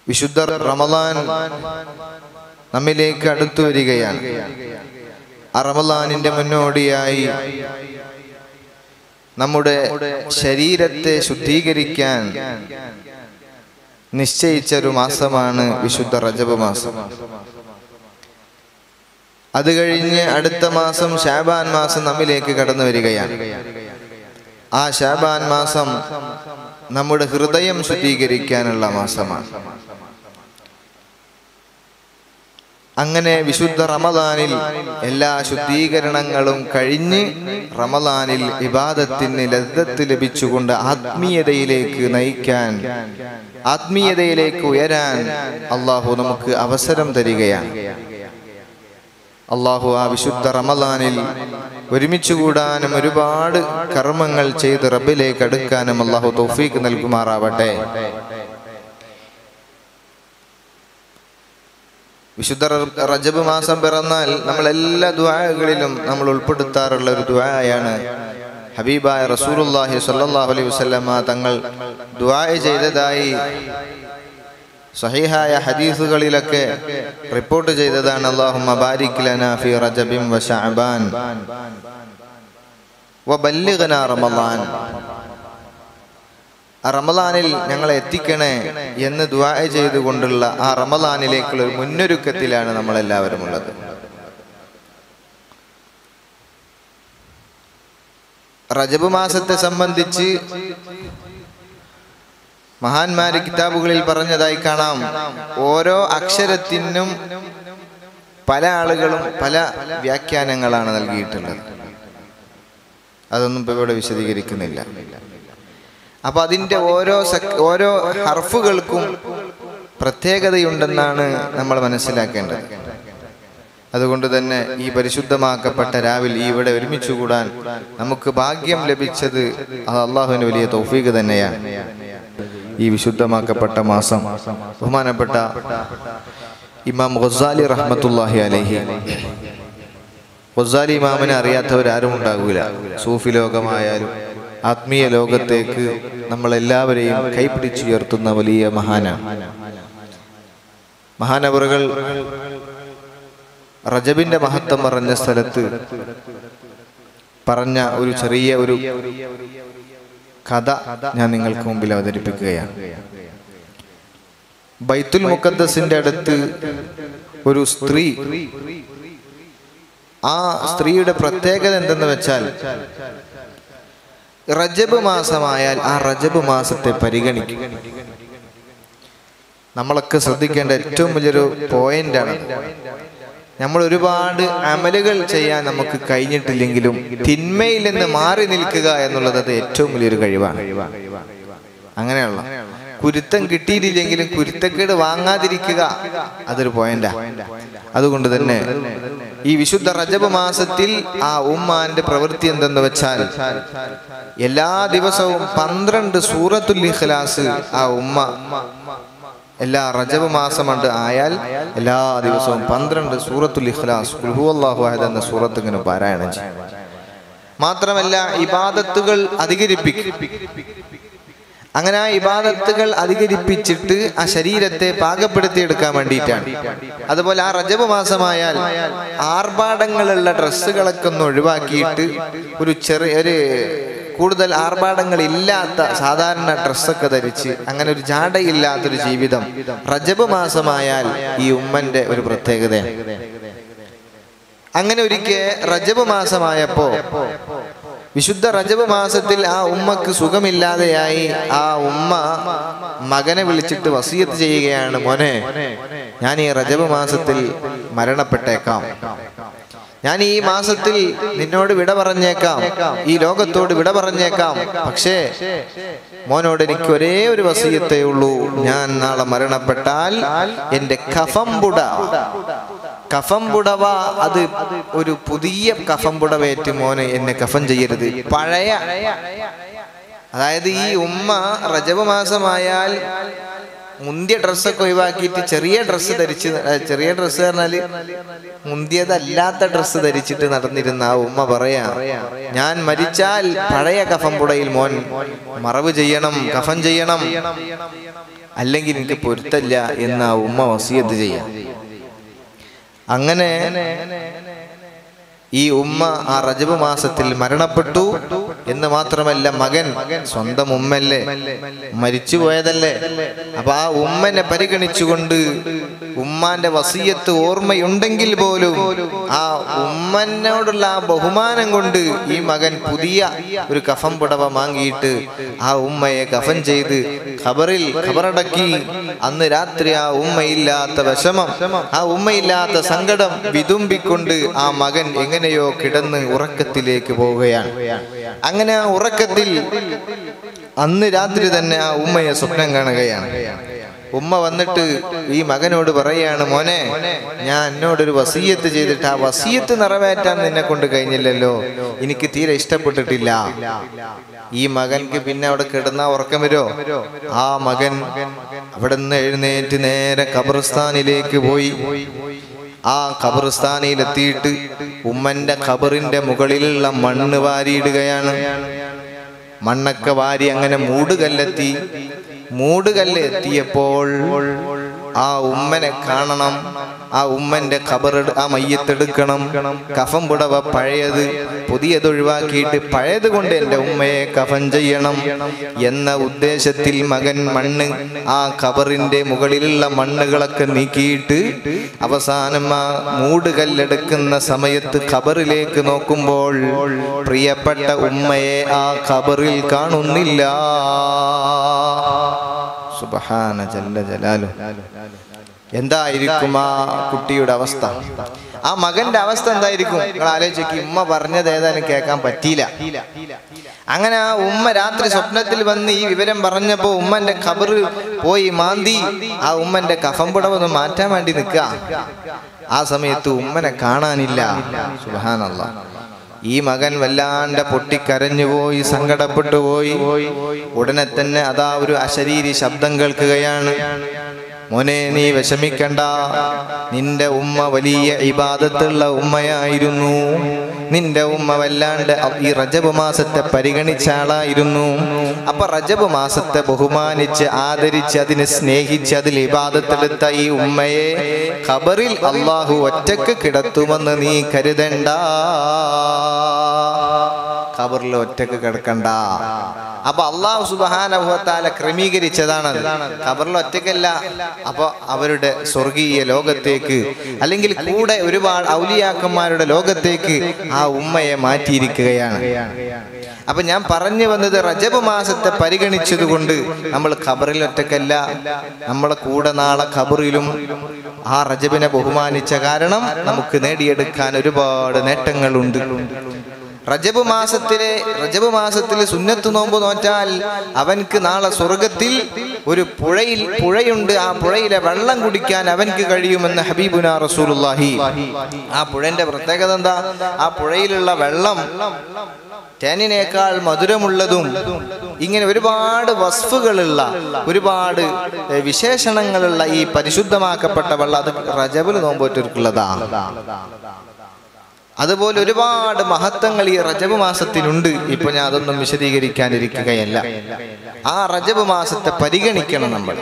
വിശുദ്ധ റമദാൻ നമ്മിലേക്ക് അടുത്തു വരികയാണ് ആ റമദാനിന്റെ മുന്നോടിയായി നമ്മുടെ ശരീരത്തെ ശുദ്ധീകരിക്കാൻ നിശ്ചയിച്ച ഒരു മാസമാണ് വിശുദ്ധ റജബ് മാസം അത് കഴിഞ്ഞ് അടുത്ത മാസം ഷാബാൻ മാസം നമ്മിലേക്ക് കടന്നു വരികയാണ് ആ ഷാബാൻ മാസം നമ്മുടെ ഹൃദയം ശുദ്ധീകരിക്കാനുള്ള മാസമാണ് അങ്ങനെ വിശുദ്ധ റമദാനിൽ എല്ലാ ശുദ്ധീകരണങ്ങളും കഴിഞ്ഞ് റമദാനിൽ ഇബാദത്തിന് ലദ്ദത്ത് ലഭിച്ചുകൊണ്ട് ആത്മീയതയിലേക്ക് നയിക്കാൻ ആത്മീയതയിലേക്ക് ഉയരാൻ അള്ളാഹു നമുക്ക് അവസരം തരികയാണ് അള്ളാഹു ആ വിശുദ്ധ റമദാനിൽ ഒരുമിച്ച് കൂടാനും ഒരുപാട് കർമ്മങ്ങൾ ചെയ്ത് റബ്ബിലേക്ക് അടുക്കാനും അള്ളാഹു തൗഫീക്ക് നൽകുമാറാവട്ടെ വിശുദ്ധ റ- റജബ് മാസം പിറന്നാൽ നമ്മൾ എല്ലാ ദ്വാകളിലും നമ്മൾ ഉൾപ്പെടുത്താറുള്ള ഒരു ദ്വായാണ് ഹബീബായ റസൂലുള്ളാഹി സ്വല്ലല്ലാഹു അലൈഹി വസല്ലമ തങ്ങൾ ദ്വാ ചെയ്തതായി സഹീഹായ ഹദീസുകളിലൊക്കെ റിപ്പോർട്ട് ചെയ്തതാണ് അല്ലാഹുമ്മ ബാരിക് ലനാ ഫി റജബിൻ വ ശഅബാൻ വ ബല്ലിഗ്നാ റമളാൻ ആ റമദാനിൽ ഞങ്ങളെ എത്തിക്കണേ എന്ന് ദുആ ചെയ്തുകൊണ്ടുള്ള ആ റമദാനിലേക്കുള്ള ഒരു മുന്നൊരുക്കത്തിലാണ് നമ്മളെല്ലാവരും ഉള്ളത് റജബ് മാസത്തെ സംബന്ധിച്ച് മഹാന്മാര് കിതാബുകളിൽ പറഞ്ഞതായി കാണാം ഓരോ അക്ഷരത്തിനും പല ആളുകളും പല വ്യാഖ്യാനങ്ങളാണ് നൽകിയിട്ടുള്ളത് അതൊന്നും ഇപ്പൊ ഇവിടെ വിശദീകരിക്കുന്നില്ല അപ്പൊ അതിന്റെ ഓരോ സക്- ഓരോ ഹർഫുകൾക്കും പ്രത്യേകതയുണ്ടെന്നാണ് നമ്മൾ മനസ്സിലാക്കേണ്ടത് അതുകൊണ്ട് തന്നെ ഈ പരിശുദ്ധമാക്കപ്പെട്ട രാവിൽ ഈ ഇവിടെ ഒരുമിച്ച് കൂടാൻ നമുക്ക് ഭാഗ്യം ലഭിച്ചത് അത് അള്ളാഹുവിന് വലിയ തൗഫീഖ് തന്നെയാണ് ഈ വിശുദ്ധമാക്കപ്പെട്ട മാസം ബഹുമാനപ്പെട്ട ഇമാം ഖസാലി റഹ്മത്തുല്ലാഹി അലൈഹി ഖസാലി ഇമാമിനെ അറിയാത്തവരാരും ഉണ്ടാകൂല സൂഫി ലോകമായാലും ആത്മീയ ലോകത്തേക്ക് നമ്മളെല്ലാവരെയും കൈപിടിച്ചുയർത്തുന്ന വലിയ മഹാനാണ് മഹാനവറുകൾ റജബിന്റെ മഹത്വം പറഞ്ഞ സ്ഥലത്ത് പറഞ്ഞ ഒരു ചെറിയ ഒരു കഥ ഞാൻ നിങ്ങൾക്ക് മുമ്പിൽ അവതരിപ്പിക്കുകയാണ് ബൈത്തുൽ മുക്കദ്ദസിന്റെ അടുത്ത് ഒരു സ്ത്രീ ആ സ്ത്രീയുടെ പ്രത്യേകത എന്തെന്ന് വെച്ചാൽ റജബ് മാസമായാൽ ആ റജബ് മാസത്തെ പരിഗണിക്കും നമ്മളൊക്കെ ശ്രദ്ധിക്കേണ്ട ഏറ്റവും വലിയൊരു പോയിന്റാണ് നമ്മൾ ഒരുപാട് അമലുകൾ ചെയ്യാൻ നമുക്ക് കഴിഞ്ഞിട്ടില്ലെങ്കിലും തിന്മയിൽ നിന്ന് മാറി നിൽക്കുക എന്നുള്ളത് അത് ഏറ്റവും വലിയൊരു കഴിവാണ് അങ്ങനെയുള്ള കുരുത്തം കിട്ടിയിട്ടില്ലെങ്കിലും കുരുത്തക്കേട് വാങ്ങാതിരിക്കുക അതൊരു പോയിന്റാ അതുകൊണ്ട് തന്നെ ഈ വിശുദ്ധ റജബ് മാസത്തിൽ ആ ഉമ്മാന്റെ പ്രവൃത്തി എന്തെന്ന് വെച്ചാൽ എല്ലാ ദിവസവും പന്ത്രണ്ട് സൂറത്തുൽ ഇഖ്ലാസ് ആ ഉമ്മ എല്ലാ റജബ് മാസം കൊണ്ട് ആയാൽ എല്ലാ ദിവസവും പന്ത്രണ്ട് സൂറത്തുൽ ഇഖ്ലാസ് ഖുൽ ഹുവല്ലാഹു അഹദ് എന്ന സൂറത്ത് ഇങ്ങനെ പാരായണം ചെയ്യും മാത്രമല്ല ഇബാദത്തുകൾ അധികരിപ്പിക്കും അങ്ങനെ ആ ഇബാദത്തുകൾ അധികരിപ്പിച്ചിട്ട് ആ ശരീരത്തെ പാകപ്പെടുത്തിയെടുക്കാൻ വേണ്ടിയിട്ടാണ് അതുപോലെ ആ റജബ് മാസമായാൽ ആർഭാടങ്ങളുള്ള ഡ്രസ്സുകളൊക്കെ ഒന്ന് ഒഴിവാക്കിയിട്ട് ഒരു ചെറിയ ഒരു കൂടുതൽ ആർഭാടങ്ങൾ ഇല്ലാത്ത സാധാരണ ഡ്രസ്സൊക്കെ ധരിച്ച് അങ്ങനെ ഒരു ജാടയില്ലാത്തൊരു ജീവിതം റജബ് മാസമായാൽ ഈ ഉമ്മന്റെ ഒരു പ്രത്യേകതയാണ് അങ്ങനെ ഒരിക്കൽ റജബ് മാസമായപ്പോ വിശുദ്ധ റജബ് മാസത്തിൽ ആ ഉമ്മക്ക് സുഖമില്ലാതെയായി ആ ഉമ്മ മകനെ വിളിച്ചിട്ട് വസീയത്ത് ചെയ്യുകയാണ് മോനെ ഞാൻ ഈ റജബ് മാസത്തിൽ മരണപ്പെട്ടേക്കാം ഞാൻ ഈ മാസത്തിൽ നിന്നോട് വിട പറഞ്ഞേക്കാം ഈ ലോകത്തോട് വിട പറഞ്ഞേക്കാം പക്ഷേ മോനോട് എനിക്ക് ഒരേ ഒരു വസീയത്തേ ഉള്ളൂ ഞാൻ നാളെ മരണപ്പെട്ടാൽ എന്റെ കഫം പുട കഫം പുടവ അത് ഒരു പുതിയ കഫം പുടവേറ്റ് മോനെ എന്നെ കഫം ചെയ്യരുത് പഴയ അതായത് ഈ ഉമ്മ റജബ് മാസമായാൽ മുന്തിയ ഡ്രസ്സൊക്കെ ഒഴിവാക്കിയിട്ട് ചെറിയ ഡ്രസ്സ് ധരിച്ച് ഏ, ചെറിയ ഡ്രസ്സ് പറഞ്ഞാല് മുന്തിയതല്ലാത്ത ഡ്രസ്സ് ധരിച്ചിട്ട് നടന്നിരുന്ന ആ ഉമ്മ പറയാ ഞാൻ മരിച്ചാൽ പഴയ കഫം പുടയിൽ മോൻ മറവ് ചെയ്യണം കഫൻ ചെയ്യണം അല്ലെങ്കിൽ എനിക്ക് പൊരുത്തല്ല എന്ന് ആ ഉമ്മ വസിയത്ത് ചെയ്യാം അങ്ങനെ ഈ ഉമ്മ ആ റജബ് മാസത്തിൽ മരണപ്പെട്ടു എന്ന് മാത്രമല്ല മകൻ സ്വന്തം ഉമ്മല്ലേ മരിച്ചു പോയതല്ലേ അപ്പൊ ആ ഉമ്മനെ പരിഗണിച്ചുകൊണ്ട് ഉമ്മാന്റെ വസീയത്ത് ഓർമ്മയുണ്ടെങ്കിൽ പോലും ആ ഉമ്മനോടുള്ള ആ ബഹുമാനം കൊണ്ട് ഈ മകൻ പുതിയ ഒരു കഫം പുടവ വാങ്ങിയിട്ട് ആ ഉമ്മയെ കഫൻ ചെയ്ത് ഖബറിൽ ഖബറടക്കി അന്ന് രാത്രി ആ ഉമ്മയില്ലാത്ത വിഷമം ആ ഉമ്മയില്ലാത്ത സങ്കടം വിതുമ്പിക്കൊണ്ട് ആ മകൻ എങ്ങനെയോ കിടന്ന് ഉറക്കത്തിലേക്ക് പോവുകയാണ് അങ്ങനെ ആ ഉറക്കത്തിൽ അന്ന് രാത്രി തന്നെ ആ ഉമ്മയെ സ്വപ്നം കാണുകയാണ് ഉമ്മ വന്നിട്ട് ഈ മകനോട് പറയാണ് മോനെ ഞാൻ എന്നോടൊരു വസീയത്ത് ചെയ്തിട്ട് ആ വസീയത്ത് നിറവേറ്റാൻ നിന്നെ കൊണ്ട് കഴിഞ്ഞില്ലല്ലോ എനിക്ക് തീരെ ഇഷ്ടപ്പെട്ടിട്ടില്ല ഈ മകൻക്ക് പിന്നെ അവിടെ കിടന്ന ഉറക്കം വരുമോ ആ മകൻ അവിടെ നിന്ന് എഴുന്നേറ്റ് നേരെ ഖബർസ്ഥാനിലേക്ക് പോയി ആ ഖബർസ്ഥാനിൽ എത്തിയിട്ട് ഉമ്മന്റെ ഖബറിന്റെ മുകളിലുള്ള മണ്ണ് വാരിയിടുകയാണ് മണ്ണൊക്കെ വാരി അങ്ങനെ മൂടുകല്ലെത്തി മൂടുകല്ല് എത്തിയപ്പോൾ ആ ഉമ്മനെ കാണണം ആ ഉമ്മന്റെ ഖബർ ആ മയ്യത്തെടുക്കണം കഫം പുടവ പഴയത് പുതിയത് ഒഴിവാക്കിയിട്ട് പഴയത് കൊണ്ട് എൻ്റെ ഉമ്മയെ കഫൻ ചെയ്യണം എന്ന ഉദ്ദേശത്തിൽ മകൻ മണ്ണ് ആ ഖബറിന്റെ മുകളിലുള്ള മണ്ണുകളൊക്കെ നീക്കിയിട്ട് അവസാനം ആ മൂടുകല്ലെടുക്കുന്ന സമയത്ത് ഖബറിലേക്ക് നോക്കുമ്പോൾ പ്രിയപ്പെട്ട ഉമ്മയെ ആ ഖബറിൽ കാണുന്നില്ല സുബഹാന ജല്ല ജലാലു എന്തായിരിക്കും ആ കുട്ടിയുടെ അവസ്ഥ ആ മകന്റെ അവസ്ഥ എന്തായിരിക്കും നിങ്ങൾ ആലോചിക്കും ഉമ്മ പറഞ്ഞത് ഏതായാലും കേൾക്കാൻ പറ്റിയില്ല അങ്ങനെ ആ ഉമ്മ രാത്രി സ്വപ്നത്തിൽ വന്ന് ഈ വിവരം പറഞ്ഞപ്പോ ഉമ്മന്റെ ഖബറ് പോയി മാന്തി ആ ഉമ്മന്റെ കഫം പുടവൊന്ന് മാറ്റാൻ വേണ്ടി നിൽക്കുക ആ സമയത്ത് ഉമ്മനെ കാണാനില്ല സുബാനല്ല ഈ മകൻ വല്ലാണ്ട് പൊട്ടിക്കരഞ്ഞു പോയി സങ്കടപ്പെട്ടു പോയി ഉടനെ തന്നെ അതാ ഒരു അശരീരി ശബ്ദം കേൾക്കുകയാണ് മോനെ നീ വിഷമിക്കണ്ട നിന്റെ ഉമ്മ വലിയ ഇബാദത്തുള്ള ഉമ്മയായിരുന്നു നിന്റെ ഉമ്മ വല്ലാണ്ട് ഈ റജബ് മാസത്തെ പരിഗണിച്ച ആളായിരുന്നു അപ്പൊ റജബ് മാസത്തെ ബഹുമാനിച്ച് ആദരിച്ച് അതിനെ സ്നേഹിച്ച് അതിൽ ഇബാദത്തെടുത്ത ഈ ഉമ്മയെ ഖബറിൽ അള്ളാഹു ഒറ്റക്ക് കിടത്തുമെന്ന് നീ കരുതണ്ട ഖബറിൽ ഒറ്റക്ക് കിടക്കണ്ട അപ്പൊ അള്ളാഹു സുബാനുഭവത്താല ക്രമീകരിച്ചതാണ് ഖബറിൽ ഒറ്റക്കല്ല അപ്പൊ അവരുടെ സ്വർഗീയ ലോകത്തേക്ക് അല്ലെങ്കിൽ കൂടെ ഒരുപാട് ഔലിയാക്കന്മാരുടെ ലോകത്തേക്ക് ആ ഉമ്മയെ മാറ്റിയിരിക്കുകയാണ് അപ്പൊ ഞാൻ പറഞ്ഞു വന്നത് റജബ് മാസത്തെ പരിഗണിച്ചത് കൊണ്ട് നമ്മൾ ഖബറിൽ ഒറ്റക്കല്ല നമ്മളെ കൂടെ നാളെ ഖബറിലും ആ റജബിനെ ബഹുമാനിച്ച കാരണം നമുക്ക് നേടിയെടുക്കാൻ ഒരുപാട് നേട്ടങ്ങളുണ്ട് റജബ് മാസത്തിലെ റജബ് മാസത്തിൽ സുന്നത്ത് നോമ്പ് നോറ്റാൽ അവൻക്ക് നാളെ സ്വർഗത്തിൽ ഒരു പുഴയിൽ പുഴയുണ്ട് ആ പുഴയിലെ വെള്ളം കുടിക്കാൻ അവൻക്ക് കഴിയുമെന്ന് ഹബീബുന റസൂലുള്ളാഹി ആ പുഴന്റെ പ്രത്യേകത എന്താ ആ പുഴയിലുള്ള വെള്ളം തേനിനേക്കാൾ മധുരമുള്ളതും ഇങ്ങനെ ഒരുപാട് വസ്ഫുകളുള്ള ഒരുപാട് ഏ, വിശേഷണങ്ങളുള്ള ഈ പരിശുദ്ധമാക്കപ്പെട്ട വെള്ളം അത് റജബിൽ നോമ്പോറ്റവർക്കുള്ളതാണ് അതുപോലെ ഒരുപാട് മഹത്വങ്ങൾ ഈ റജബ് മാസത്തിനുണ്ട് ഇപ്പൊ ഞാൻ അതൊന്നും വിശദീകരിക്കാനിരിക്കുകയല്ല ആ റജബ് മാസത്തെ പരിഗണിക്കണം നമ്മൾ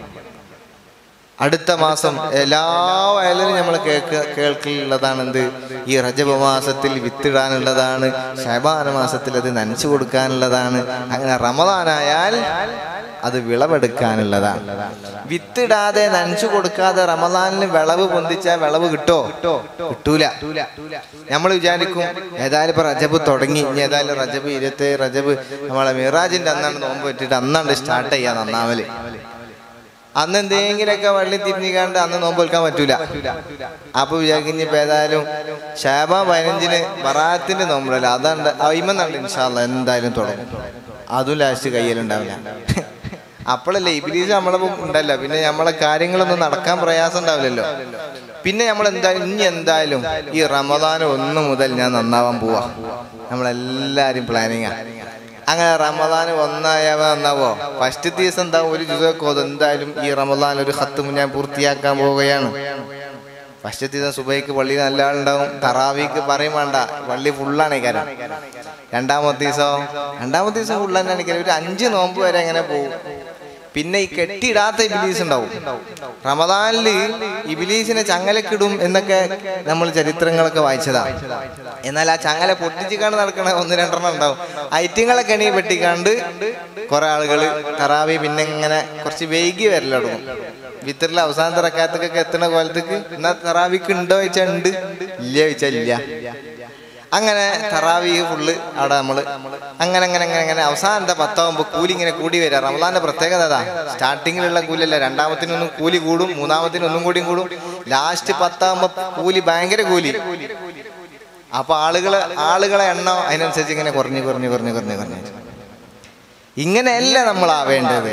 അടുത്ത മാസം എല്ലാ വയലിനും നമ്മൾ കേൾക്ക കേൾക്കുള്ളതാണ് എന്ത് ഈ റജബ് മാസത്തിൽ വിത്തിടാനുള്ളതാണ് ശബാന മാസത്തിൽ അത് നനച്ചു കൊടുക്കാനുള്ളതാണ് അങ്ങനെ റമദാനായാൽ അത് വിളവെടുക്കാനുള്ളതാണ് വിത്തിടാതെ നനച്ചു കൊടുക്കാതെ റമദാനിന് വിളവ് പൊന്തിച്ചാൽ വിളവ് കിട്ടോ കിട്ടൂല നമ്മൾ വിചാരിക്കും ഏതായാലും ഇപ്പൊ റജബ് തുടങ്ങി ഇനി ഏതായാലും റജബ് ഇരുപത്തി റജബ് നമ്മളെ മിറാജിന്റെ അന്നാണ് നോമ്പ് പറ്റിയിട്ട് അന്നാണ്ട് സ്റ്റാർട്ട് ചെയ്യാൻ നന്നാവല് അന്ന് എന്തെങ്കിലുമൊക്കെ വള്ളി തിരിഞ്ഞിക്കാണ്ട് അന്ന് നോമ്പ് വെക്കാൻ പറ്റൂല അപ്പൊ വിചാരിക്കും ഇപ്പൊ ഏതായാലും ഷാബ പതിനഞ്ചിന് ബറാത്തിന്റെ നോമ്പല്ല അതാണ്ട് അയിമെന്നാണ് ഇൻഷാല്ല എന്തായാലും തുടങ്ങും അതും ലാസ്റ്റ് കയ്യിലുണ്ടാവില്ല അപ്പോഴല്ലേ ഇബിലീസ് നമ്മളെ ഉണ്ടല്ലോ പിന്നെ നമ്മളെ കാര്യങ്ങളൊന്നും നടക്കാൻ പ്രയാസം ഉണ്ടാവില്ലല്ലോ പിന്നെ നമ്മൾ എന്തായാലും ഇനി എന്തായാലും ഈ റമദാൻ ഒന്ന് മുതൽ ഞാൻ നന്നാവാൻ പോവാ നമ്മളെല്ലാരും പ്ലാനിങ്ങാ അങ്ങനെ റമദാൻ ഒന്നായാവ നന്നാവോ ഫസ്റ്റ് ദിവസം എന്താ ഒരു ജുസൊക്കെ ഓതും എന്തായാലും ഈ റമദാൻ ഒരു ഹത്തും ഞാൻ പൂർത്തിയാക്കാൻ പോവുകയാണ് ഫസ്റ്റ് ദിവസം സുബൈക്ക് പള്ളി നല്ല ആളുണ്ടാവും തറാവിക്ക് പറയും വേണ്ട പള്ളി ഫുള്ളാണ് കാരണം രണ്ടാമത്തെ ദിവസം രണ്ടാമത്തെ ദിവസം ഫുള്ള് തന്നെയാണ് ഒരു അഞ്ച് നോമ്പ് വരെ അങ്ങനെ പോകും പിന്നെ ഈ കെട്ടിയിടാത്ത ഇബിലീസ് ഉണ്ടാവും റമദാനില് ഇബിലീസിനെ ചങ്ങലക്കിടും എന്നൊക്കെ നമ്മൾ ചരിത്രങ്ങളൊക്കെ വായിച്ചതാ എന്നാൽ ആ ചങ്ങല പൊട്ടിച്ചിക്കാണ്ട് നടക്കണ ഒന്ന് രണ്ടെണ്ണം ഉണ്ടാവും ഐറ്റിങ്ങളെ കെണി വെട്ടിക്കാണ്ട് കുറെ ആളുകൾ തറാവി പിന്നെ ഇങ്ങനെ കുറച്ച് വൈകി വരല തുടങ്ങും വിത്തറിലെ അവസാനത്തെ റക്കാത്തൊക്കെ എത്തണ കോലത്തേക്ക് എന്നാ തറാവിക്ക് ഉണ്ടോ ചോദിച്ചാൽ ഉണ്ട് ഇല്ല ചോദിച്ചാൽ ഇല്ല അങ്ങനെ തറാവി ഫുള്ള് അവിടെ നമ്മള് അങ്ങനെ അങ്ങനെ അങ്ങനെ അങ്ങനെ അവസാനത്തെ പത്താവുമ്പോ കൂലി ഇങ്ങനെ കൂടി വരിക റമദാന്റെ പ്രത്യേകത അതാ സ്റ്റാർട്ടിങ്ങിലുള്ള കൂലിയല്ല രണ്ടാമത്തിനൊന്നും കൂലി കൂടും മൂന്നാമത്തിന് ഒന്നും കൂടിയും കൂടും ലാസ്റ്റ് പത്താവുമ്പോ കൂലി ഭയങ്കര കൂലി അപ്പൊ ആളുകളെ ആളുകളെ എണ്ണം അതിനനുസരിച്ച് ഇങ്ങനെ കുറഞ്ഞു കുറഞ്ഞു കുറഞ്ഞു കുറഞ്ഞു കുറഞ്ഞു ഇങ്ങനെയല്ല നമ്മൾ ആവേണ്ടത്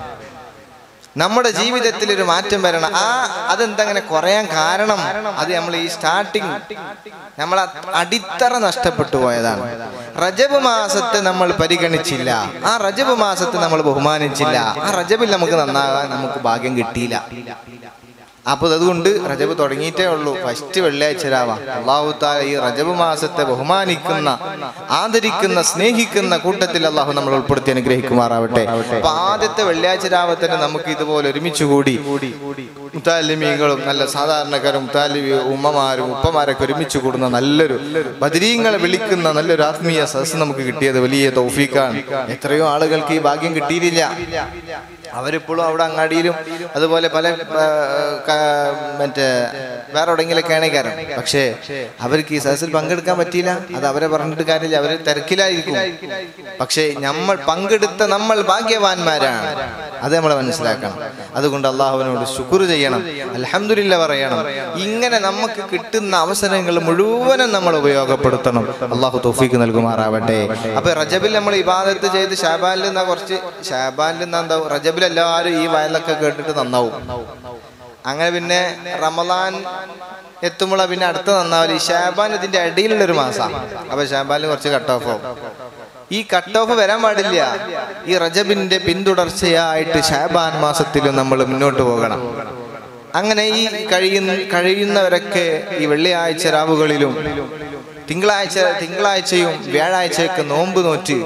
നമ്മുടെ ജീവിതത്തിൽ ഒരു മാറ്റം വരണം ആ അതെന്താ അങ്ങനെ കുറയാൻ കാരണം അത് നമ്മൾ ഈ സ്റ്റാർട്ടിങ് നമ്മൾ അടിത്തറ നഷ്ടപ്പെട്ടു പോയതാണ് റജബ് മാസത്തെ നമ്മൾ പരിഗണിച്ചില്ല ആ റജബ് മാസത്തെ നമ്മൾ ബഹുമാനിച്ചില്ല ആ റജബിൽ നമുക്ക് നന്നാകാൻ നമുക്ക് ഭാഗ്യം കിട്ടിയില്ല അപ്പൊ അതുകൊണ്ട് റജബ് തുടങ്ങിയിട്ടേ ഉള്ളൂ ഫസ്റ്റ് വെള്ളിയാഴ്ച രാവാം അള്ളാഹു താല ഈ റജബ് മാസത്തെ ബഹുമാനിക്കുന്ന ആദരിക്കുന്ന സ്നേഹിക്കുന്ന കൂട്ടത്തിൽ അള്ളാഹു നമ്മൾ ഉൾപ്പെടുത്തി അനുഗ്രഹിക്കുമാറാവട്ടെ അപ്പൊ ആദ്യത്തെ വെള്ളിയാഴ്ച രാവത്തിന് നമുക്ക് ഇതുപോലെ ഒരുമിച്ച് കൂടി മുത്താലിമീങ്ങളും നല്ല സാധാരണക്കാരും മുത്താലിമി ഉമ്മമാരും ഉപ്പമാരൊക്കെ ഒരുമിച്ച് കൂടുന്ന നല്ലൊരു ബദരീങ്ങളെ വിളിക്കുന്ന നല്ലൊരു ആത്മീയ സദസ് നമുക്ക് കിട്ടിയത് വലിയ തൗഫീഖാണ് എത്രയോ ആളുകൾക്ക് ഈ ഭാഗ്യം കിട്ടിയിട്ടില്ല അവരിപ്പോഴും അവിടെ അങ്ങാടിയിലും അതുപോലെ പല ആ, ക- മറ്റേ വേറെ എവിടെയെങ്കിലൊക്കെയാണ് കാരണം പക്ഷേ അവർക്ക് ഈ സദസ്സിൽ പങ്കെടുക്കാൻ പറ്റിയില്ല അത് അവരെ പറഞ്ഞിട്ട് കാര്യമില്ല അവർ തിരക്കിലായിരിക്കും പക്ഷേ നമ്മൾ പങ്കെടുത്ത നമ്മൾ ഭാഗ്യവാന്മാരാണ് അത് നമ്മൾ മനസ്സിലാക്കണം അതുകൊണ്ട് അള്ളാഹുവിനോട് ശുക്ർ ചെയ്യണം അലഹമില്ല പറയണം ഇങ്ങനെ നമുക്ക് കിട്ടുന്ന അവസരങ്ങൾ മുഴുവനും നമ്മൾ ഉപയോഗപ്പെടുത്തണം അള്ളാഹു തോഫീക്ക് നൽകുമാറാവട്ടെ അപ്പൊ റജബിൽ നമ്മൾ ഇബാദത്ത് ചെയ്ത് ഷാബാനിൽ നിന്നാ കുറച്ച് ഷാബാനിൽ നിന്നാ എന്താവും റജബിൽ എല്ലാവരും ഈ വയലൊക്കെ കേട്ടിട്ട് നന്നാവും അങ്ങനെ പിന്നെ റമദാൻ എത്തുമ്പോൾ പിന്നെ അടുത്ത നന്നാവില്ല ഈ ഷാബാൻ ഇതിന്റെ ഇടയിലുള്ള ഒരു മാസം അപ്പൊ ഷാബാനിൽ കുറച്ച് കട്ട് ഓഫ് ആവും ഈ കട്ട് ഓഫ് വരാൻ പാടില്ല ഈ റജബിന്റെ പിന്തുടർച്ചയായിട്ട് ഷാബാൻ മാസത്തിലും നമ്മൾ മുന്നോട്ട് പോകണം അങ്ങനെ ഈ കഴിയുന്ന കഴിയുന്നവരൊക്കെ ഈ വെള്ളിയാഴ്ച രാവുകളിലും തിങ്കളാഴ്ച തിങ്കളാഴ്ചയും വ്യാഴാഴ്ചയൊക്കെ നോമ്പ് നോറ്റ്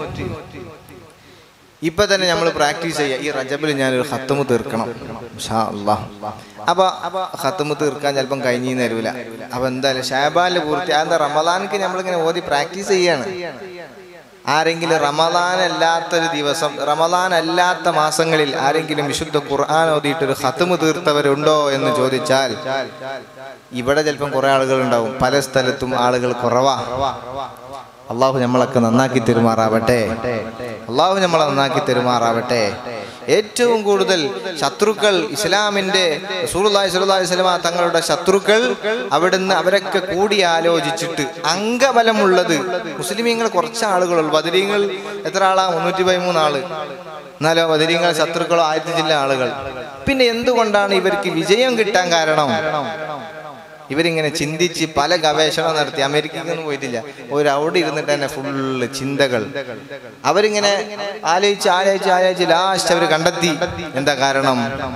ഇപ്പൊ തന്നെ നമ്മൾ പ്രാക്ടീസ് ചെയ്യുക ഈ റജബിൽ ഞാനൊരു ഹത്തമ് തീർക്കണം ഇൻഷാ അല്ലാ. അപ്പൊ ഹത്തമ് തീർക്കാൻ ചിലപ്പം കഴിഞ്ഞു തരൂല അപ്പൊ എന്തായാലും ഷാബാനിൽ പൂർത്തി അതെന്താ റമദാനിക്ക് നമ്മളിങ്ങനെ ഓതി പ്രാക്ടീസ് ചെയ്യാണ് ആരെങ്കിലും റമദാൻ അല്ലാത്തൊരു ദിവസം റമദാൻ അല്ലാത്ത മാസങ്ങളിൽ ആരെങ്കിലും വിശുദ്ധ ഖുർആൻ ഓതിയിട്ടൊരു ഹത്തമ് തീർത്തവരുണ്ടോ എന്ന് ചോദിച്ചാൽ ഇവിടെ ചിലപ്പം കുറെ ആളുകൾ ഉണ്ടാവും പല സ്ഥലത്തും ആളുകൾ കുറവാ അള്ളാഹു നമ്മളൊക്കെ നന്നാക്കി തെരുമാറാവട്ടെ അള്ളാഹു നമ്മളെ നന്നാക്കി തെരുമാറാവട്ടെ ഏറ്റവും കൂടുതൽ ശത്രുക്കൾ ഇസ്ലാമിന്റെ റസൂലുള്ളാഹി സ്വല്ലല്ലാഹി അലൈഹി വസല്ലമ തങ്ങളുടെ ശത്രുക്കൾ അവിടുന്ന് അവരൊക്കെ കൂടി ആലോചിച്ചിട്ട് അംഗബലമുള്ളത് മുസ്ലിമീങ്ങൾ കുറച്ച് ആളുകളുള്ളൂ ബദരീങ്ങൾ എത്ര ആളാ മുന്നൂറ്റി പതിമൂന്ന് ആള് എന്നാലോ ബദരീങ്ങൾ ശത്രുക്കളോ ആയിരത്തി ചില്ല ആളുകൾ പിന്നെ എന്തുകൊണ്ടാണ് ഇവർക്ക് വിജയം കിട്ടാൻ കാരണം ഇവരിങ്ങനെ ചിന്തിച്ച് പല ഗവേഷണം നടത്തി അമേരിക്കയ്ക്കൊന്നും പോയിട്ടില്ല ഒരു അവിടെ ഇരുന്നിട്ട് തന്നെ ഫുള്ള് ചിന്തകൾ അവരിങ്ങനെ ആലോചിച്ച് ആലോചിച്ച് ആലോചിച്ച് ലാസ്റ്റ് അവർ കണ്ടെത്തി എന്താ കാരണം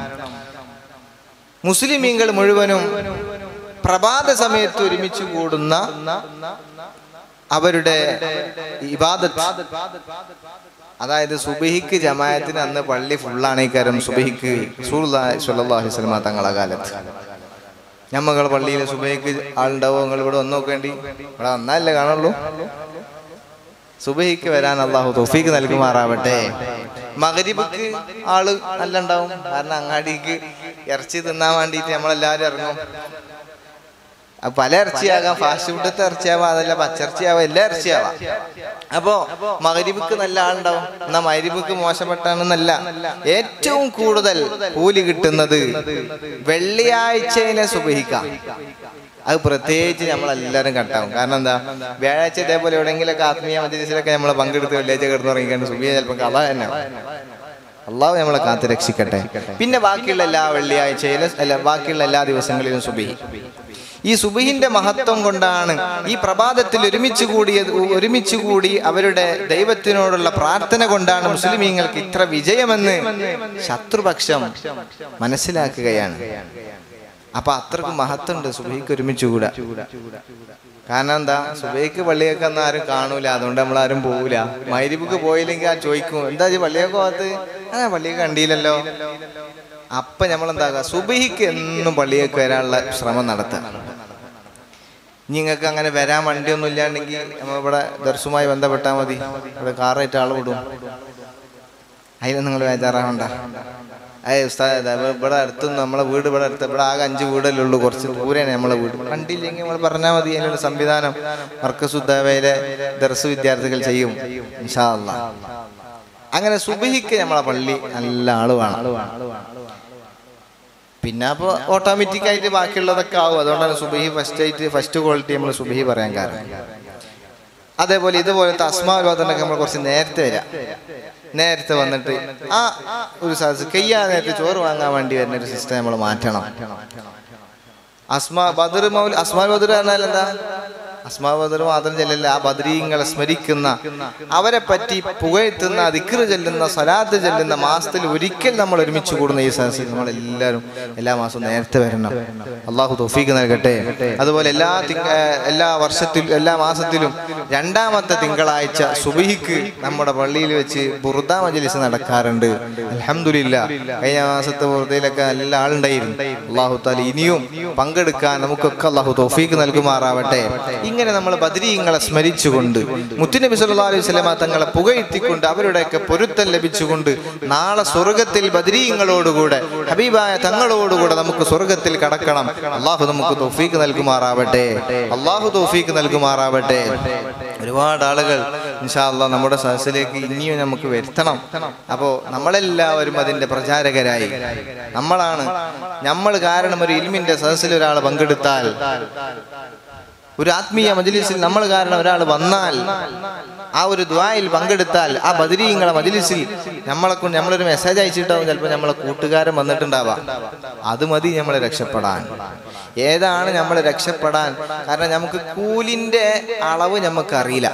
മുസ്ലിമീങ്ങൾ മുഴുവനും പ്രഭാത സമയത്ത് ഒരുമിച്ച് കൂടുന്ന അവരുടെ ഇബാദത്ത് അതായത് സുബഹിക്ക് ജമായത്തിന് അന്ന് പള്ളി ഫുള്ളാണ് ഈ കാര്യം സുബഹിക്ക് റസൂലുള്ളാഹി സ്വല്ലല്ലാഹു അലൈഹി വസല്ലമ തങ്ങളെ കാലത്ത് ഞമ്മകൾ പള്ളിയിൽ സുബൈക്ക് ആളുണ്ടാവോ നിങ്ങൾ ഇവിടെ വന്ന് നോക്കേണ്ടി ഇവിടെ വന്നാലല്ലേ കാണുള്ളൂ സുബഹിക്ക് വരാൻ അള്ളാഹു തൊഫീക്ക് നൽകുമാറാവട്ടെ മകരിബക്ക് ആള് നല്ല ഉണ്ടാവും കാരണം അങ്ങാടിക്ക് ഇറച്ചി തിന്നാൻ വേണ്ടിയിട്ട് നമ്മളെല്ലാവരും ഇറങ്ങും അപ്പൊ പല ഇറച്ചിയാകാം ഫാസ്റ്റ് ഫുഡത്തെ ഇറച്ചിയാവാം അതല്ല പച്ചിറച്ചിയാവാം എല്ലാ ഇറച്ചിയാവാം അപ്പോ മകരിബിക്ക് നല്ല ആളുണ്ടാവും എന്നാ മകരിബിക്ക് മോശപ്പെട്ടാണെന്നല്ല ഏറ്റവും കൂടുതൽ കൂലി കിട്ടുന്നത് വെള്ളിയാഴ്ചയിലെ സുബഹിക്കാം അത് പ്രത്യേകിച്ച് നമ്മളെല്ലാവരും കട്ടാവും കാരണം എന്താ വ്യാഴാഴ്ച ഇതേപോലെ എവിടെയെങ്കിലൊക്കെ ആത്മീയ മധ്യത്തിലൊക്കെ നമ്മൾ പങ്കെടുത്ത് വെള്ളിയാഴ്ച കിടന്നു തുടങ്ങിക്കാണ്ട് സുബിയ ചിലപ്പോൾ കഥ തന്നെ അള്ളാഹു നമ്മളെ കാത്ത് രക്ഷിക്കട്ടെ പിന്നെ ബാക്കിയുള്ള എല്ലാ വെള്ളിയാഴ്ചയിലും അല്ല ബാക്കിയുള്ള എല്ലാ ദിവസങ്ങളിലും സുബഹി ഈ സുബഹിന്റെ മഹത്വം കൊണ്ടാണ് ഈ പ്രഭാതത്തിൽ ഒരുമിച്ച് കൂടിയത് ഒരുമിച്ച് കൂടി അവരുടെ ദൈവത്തിനോടുള്ള പ്രാർത്ഥന കൊണ്ടാണ് മുസ്ലിമീങ്ങൾക്ക് ഇത്ര വിജയമെന്ന് ശത്രുപക്ഷം മനസ്സിലാക്കുകയാണ് അപ്പൊ അത്രക്ക് മഹത്വമുണ്ട് സുബഹിക്ക് ഒരുമിച്ച് കൂടാ കാരണം എന്താ സുബൈക്ക് പള്ളിയൊക്കെ ഒന്നും ആരും കാണൂല അതുകൊണ്ട് നമ്മൾ ആരും പോകൂല മൈരിബുക്ക് പോയില്ലെങ്കിൽ ആ ചോദിക്കും എന്താ ഈ പള്ളിയൊക്കെ പോകത്ത് ആ പള്ളിയൊക്കെ കണ്ടില്ലല്ലോ അപ്പൊ നമ്മൾ എന്താക്കുക സുബഹിക്ക് എന്നും പള്ളിയൊക്കെ വരാനുള്ള ശ്രമം നടത്തുക നിങ്ങൾക്ക് അങ്ങനെ വരാൻ വണ്ടിയൊന്നും ഇല്ലാണ്ടെങ്കിൽ നമ്മൾ ഇവിടെ ദർശുമായി ബന്ധപ്പെട്ടാൽ മതി ഇവിടെ കാറായിട്ട് ആൾ വിടും അതിന് നിങ്ങൾ ബേജാറാവണ്ട അയ്യ ഉസ്താദ് ഇതാ ഇവ- ഇവിടെ അടുത്തൊന്നും നമ്മളെ വീട് ഇവിടെ അടുത്ത് ഇവിടെ ആകെ അഞ്ച് വീടല്ലേ ഉള്ളൂ കുറച്ച് ദൂരെയാണ് നമ്മളെ വീട് കണ്ടില്ലെങ്കിൽ നമ്മൾ പറഞ്ഞാൽ മതി അതിനുള്ള സംവിധാനം മർക്കസുദ്ദാവയിലെ ദർസ് വിദ്യാർത്ഥികൾ ചെയ്യും ഇൻഷാ അല്ലാ അങ്ങനെ സുബഹിക്ക് നമ്മളെ പള്ളി നല്ല ആള് വേണം പിന്നെ അപ്പോൾ ഓട്ടോമാറ്റിക് ആയിട്ട് ബാക്കിയുള്ളതൊക്കെ ആവും അതുകൊണ്ടാണ് സുബഹി ഫസ്റ്റ് ആയിട്ട് ഫസ്റ്റ് ക്വാളിറ്റി നമ്മൾ സുബഹി പറയാൻ കാരണം അതേപോലെ ഇതുപോലത്തെ അസ്മാവിവാദനൊക്കെ നമ്മൾ കുറച്ച് നേരത്തെ വരാം നേരത്തെ വന്നിട്ട് ആ ഒരു സദസ് കയ്യാ നേരത്തെ ചോറ് വാങ്ങാൻ വേണ്ടി വരുന്ന ഒരു സിസ്റ്റം നമ്മൾ മാറ്റണം അസ്മാ ബദർ മൗൽ അസ്മാ ബദർ പറഞ്ഞാൽ എന്താ അസ്മാ ബദർ മാത്രം ചെല്ലല്ല ആ ബദരീങ്ങളെ സ്മരിക്കുന്ന അവരെ പറ്റി പുകഴ്ത്തുന്ന ദിക്റ് ചെല്ലുന്ന സലാത്ത് ചെല്ലുന്ന മാസത്തിൽ ഒരിക്കൽ നമ്മൾ ഒരുമിച്ച് കൂടുന്ന ഈ സദസ്സിൽ നമ്മൾ എല്ലാവരും എല്ലാ മാസവും നേരത്തെ വരണം അള്ളാഹു തൊഫീക്ക് നൽകട്ടെ അതുപോലെ എല്ലാ തിങ്ക ഏർ എല്ലാ വർഷത്തിലും എല്ലാ മാസത്തിലും രണ്ടാമത്തെ തിങ്കളാഴ്ച സുബഹിക്ക് നമ്മുടെ പള്ളിയിൽ വെച്ച് ബുർദ മജലിസ് നടക്കാറുണ്ട് അലഹമില്ല കഴിഞ്ഞ മാസത്തെ ബുർദയിലൊക്കെ നല്ല ആളുണ്ടായിരുന്നു അള്ളാഹു താല ഇനിയും പങ്കെടുക്കാൻ നമുക്കൊക്കെ അള്ളാഹു തോഫീക്ക് നൽകുമാറാവട്ടെ ഇങ്ങനെ നമ്മൾ ബദരീങ്ങളെ സ്മരിച്ചുകൊണ്ട് മുത്തുനബി സല്ലല്ലാഹു അലൈഹി വസല്ലമ തങ്ങളെ പുകഴ്ത്തിക്കൊണ്ട് അവരുടെയൊക്കെ പൊരുത്തം ലഭിച്ചുകൊണ്ട് നാളെ സ്വർഗത്തിൽ ബദരീങ്ങളോടുകൂടെ ഹബീബായ തങ്ങളോടുകൂടെ നമുക്ക് സ്വർഗത്തിൽ കടക്കണം അള്ളാഹു നമുക്ക് തോഫീക്ക് നൽകുമാറാവട്ടെ അള്ളാഹു തോഫീക്ക് നൽകുമാറാവട്ടെ ഒരുപാട് ആളുകൾ ഇൻഷാ അള്ളാഹ് നമ്മുടെ സദസ്സിലേക്ക് ഇനിയും നമുക്ക് വരുത്തണം അപ്പോൾ നമ്മളെല്ലാവരും അതിൻ്റെ പ്രചാരകരായി നമ്മളാണ് നമ്മൾ കാരണം ഒരു ഇൽമിൻ്റെ സദസ്സിൽ ഒരാൾ പങ്കെടുത്താൽ ഒരു ആത്മീയ മജ്ലിസിൽ നമ്മൾ കാരണം ഒരാൾ വന്നാൽ ആ ഒരു ദ്വായിൽ പങ്കെടുത്താൽ ആ ബദരീങ്ങളെ മജ്ലിസിൽ നമ്മളെ കൊണ്ട് നമ്മളൊരു മെസ്സേജ് അയച്ചിട്ടാവും ചിലപ്പോൾ നമ്മളെ കൂട്ടുകാരൻ വന്നിട്ടുണ്ടാവാം അത് മതി നമ്മളെ രക്ഷപ്പെടാൻ ഏതാണ് നമ്മളെ രക്ഷപ്പെടാൻ കാരണം നമുക്ക് കൂലിന്റെ അളവ് നമുക്ക് അറിയില്ല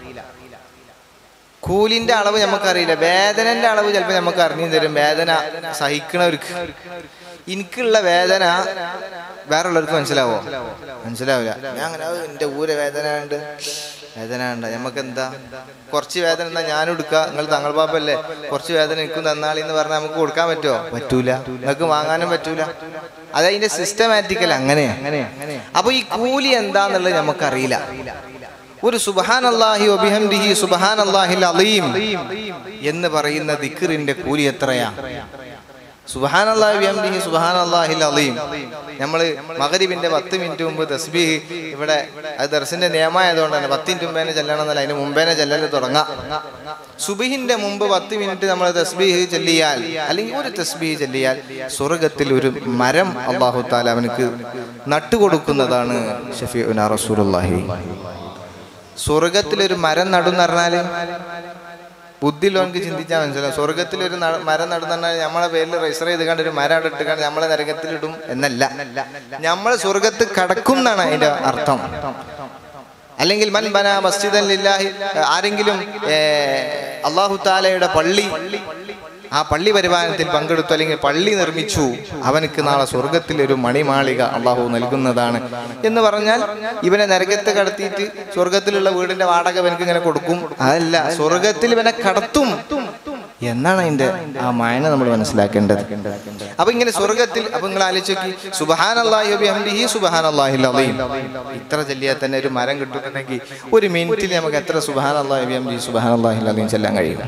കൂലിന്റെ അളവ് നമുക്കറിയില്ല വേദനന്റെ അളവ് ചിലപ്പോൾ നമുക്ക് അറിഞ്ഞു തരും വേദന സഹിക്കണവർക്ക് എനിക്കുള്ള വേദന വേറുള്ളവർക്ക് മനസ്സിലാവോ മനസ്സിലാവില്ല ഞാൻ അങ്ങനെ "ഔ, എന്റെ ഊര വേദന ഉണ്ട് വേദന ഉണ്ട് നമുക്ക് എന്താ കുറച്ച് വേദന എന്താ ഞാനും എടുക്കുക നിങ്ങൾ തങ്ങൾ പാപ്പല്ലേ കുറച്ച് വേദന എനിക്കും തന്നാളി എന്ന് പറഞ്ഞാൽ നമുക്ക് കൊടുക്കാൻ പറ്റുമോ പറ്റൂല നിങ്ങൾക്ക് വാങ്ങാനും പറ്റൂല അത് അതിന്റെ സിസ്റ്റമാറ്റിക്കൽ അങ്ങനെയാ അപ്പൊ ഈ കൂലി എന്താന്നുള്ളത് നമുക്കറിയില്ല ഒരു സുബഹാൻ അള്ളാഹി ഒബിഹംദിഹി സുബഹാൻ അള്ളാഹിൽ അലീം എന്ന് പറയുന്ന ദിക്റിന്റെ കൂലി എത്രയാ സുബഹാൻ അള്ളാഹി ബിഹംദിഹി സുബഹാൻ അള്ളാഹിൽ അലീം നമ്മൾ മകരിബിന്റെ പത്ത് മിനിറ്റ് മുമ്പ് തസ്ബീഹ് ഇവിടെ അത് ദർശന്റെ നിയമമായതുകൊണ്ടാണ് പത്ത് മിനിറ്റ് മുമ്പേനെ ചെല്ലണം എന്നല്ല അതിന് മുമ്പേനെ ചെല്ലല് തുടങ്ങാം സുബഹിന്റെ മുമ്പ് പത്ത് മിനിറ്റ് നമ്മൾ തസ്ബീഹ് ചെല്ലിയാൽ അല്ലെങ്കിൽ ഒരു തസ്ബീഹ് ചെല്ലിയാൽ സ്വർഗത്തിൽ ഒരു മരം അള്ളാഹു താല അവനക്ക് നട്ടുകൊടുക്കുന്നതാണ് ഷഫീ റസൂലുള്ളാഹി സ്വർഗത്തിലൊരു മരം നടുന്ന് പറഞ്ഞാല് ബുദ്ധിയുള്ളവർക്ക് ചിന്തിച്ചാൽ മനസ്സിലാവും സ്വർഗത്തിലൊരു ന- മരം നടുന്ന് പറഞ്ഞാൽ നമ്മളെ പേരിൽ രജിസ്റ്റർ ചെയ്ത് കണ്ട് ഒരു മരം അവിടെ ഇട്ട് കണ്ട് നമ്മളെ നരകത്തിലിടും എന്നല്ല നമ്മൾ സ്വർഗത്ത് കടക്കും എന്നാണ് അതിന്റെ അർത്ഥം അല്ലെങ്കിൽ മൻ ബന മസ്ജിദൻ ലില്ലാഹി ആരെങ്കിലും അള്ളാഹു താലയുടെ പള്ളി ആ പള്ളി പരിപാലനത്തിൽ പങ്കെടുത്തു അല്ലെങ്കിൽ പള്ളി നിർമ്മിച്ചു അവനക്ക് നാളെ സ്വർഗത്തിൽ ഒരു മണിമാളിക അള്ളാഹു നൽകുന്നതാണ് എന്ന് പറഞ്ഞാൽ ഇവനെ നരകത്ത് കടത്തിയിട്ട് സ്വർഗത്തിലുള്ള വീടിന്റെ വാടക ഇവനക്ക് ഇങ്ങനെ കൊടുക്കും അതല്ല സ്വർഗത്തിൽ ഇവനെ കടത്തും എന്നാണ് അതിന്റെ ആ മായന നമ്മൾ മനസ്സിലാക്കേണ്ടത് അപ്പൊ ഇങ്ങനെ സ്വർഗത്തിൽ അപ്പൊ നിങ്ങൾ ആലോചിച്ച് സുബഹാൻ അള്ളാഹി സുബഹാൻ അള്ളാഹി ഇത്ര ചൊല്ലിയാൽ തന്നെ ഒരു മരം കിട്ടുന്നുണ്ടെങ്കിൽ ഒരു മിനിറ്റിൽ നമുക്ക് എത്ര സുബഹാൻ അള്ളാഹി സുബഹാൻ അള്ളാഹി അലീം ചെല്ലാൻ കഴിയും